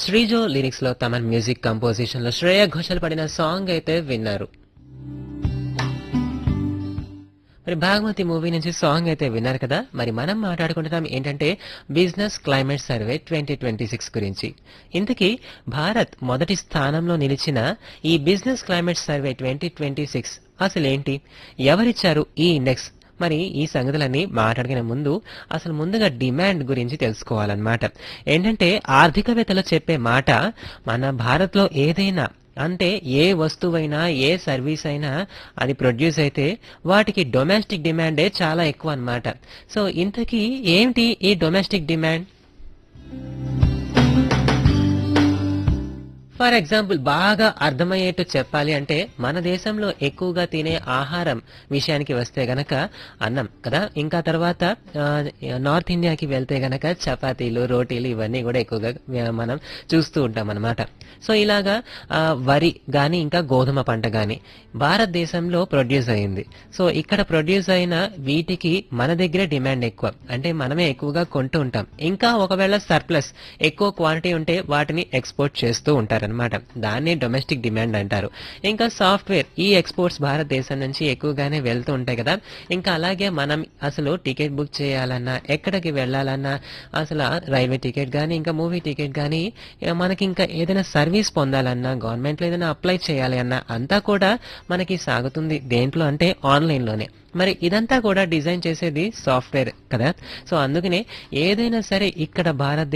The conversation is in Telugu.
శ్రీజో లిరిక్స్ లో తమన్ మ్యూజిక్ కంపోజిషన్ లో శ్రేయ ఘోషల్ పడిన సాంగ్ అయితే విన్నారు మరి భాగమతి మూవీ నుంచి సాంగ్ అయితే విన్నారు కదా మరి మనం మాట్లాడుకుంటున్నాం ఏంటంటే business climate survey twenty twenty six గురించి ఇంతకీ భారత్ మొదటి స్థానంలో నిలిచిన ఈ business climate survey twenty twenty six అసలేంటి ఎవరిచ్చారు ఈ ఇండెక్స్ మరి ఈ సంగతులన్నీ మాట్లాడుకునే ముందు అసలు ముందుగా డిమాండ్ గురించి తెలుసుకోవాలన్నమాట ఏంటంటే ఆర్థికవేత్తలు చెప్పే మాట మన భారత్లో ఏదైనా అంటే ఏ వస్తువైనా ఏ సర్వీస్ అయినా అది ప్రొడ్యూస్ అయితే వాటికి డొమెస్టిక్ డిమాండే చాలా ఎక్కువ అన్నమాట సో ఇంతకీ ఏంటి ఈ డొమెస్టిక్ డిమాండ్ ఫర్ ఎగ్జాంపుల్ బాగా అర్థమయ్యేట్టు చెప్పాలి అంటే మన దేశంలో ఎక్కువగా తినే ఆహారం విషయానికి వస్తే గనక అన్నం కదా ఇంకా తర్వాత ఆ, నార్త్ ఇండియాకి వెళ్తే గనక చపాతీలు రోటీలు ఇవన్నీ కూడా ఎక్కువగా ఆ, మనం చూస్తూ ఉంటాం అనమాట సో ఇలాగా ఆ, వరి గాని ఇంకా గోధుమ పంట గాని భారతదేశంలో ప్రొడ్యూస్ అయింది సో ఇక్కడ ప్రొడ్యూస్ అయిన వీటికి మన దగ్గరే డిమాండ్ ఎక్కువ అంటే మనమే ఎక్కువగా కొంటూ ఉంటాం ఇంకా ఒకవేళ సర్ప్లస్ ఎక్కువ క్వాంటిటీ ఉంటే వాటిని ఎక్స్పోర్ట్ చేస్తూ ఉంటారన్నమాట దాన్ని డొమెస్టిక్ డిమాండ్ అంటారు ఇంకా సాఫ్ట్వేర్ ఈ ఎక్స్పోర్ట్స్ భారతదేశం నుంచి ఎక్కువగానే వెళ్తూ ఉంటాయి కదా ఇంకా అలాగే మనం అసలు టికెట్ బుక్ చేయాలన్నా ఎక్కడికి వెళ్ళాలన్నా అసలు ఆ రైల్వే టికెట్ కానీ ఇంకా మూవీ టికెట్ కానీ మనకి ఇంకా ఏదైనా సర్వీస్ పొందాలన్నా గవర్నమెంట్ లో ఏదైనా అప్లై చేయాలి అన్నా అంతా కూడా మనకి సాగుతుంది దేంట్లో అంటే ఆన్లైన్ లోనే మరి ఇదంతా కూడా డిజైన్ చేసేది సాఫ్ట్వేర్ కదా సో అందుకనే ఏదైనా సరే ఇక్కడ భారతదేశం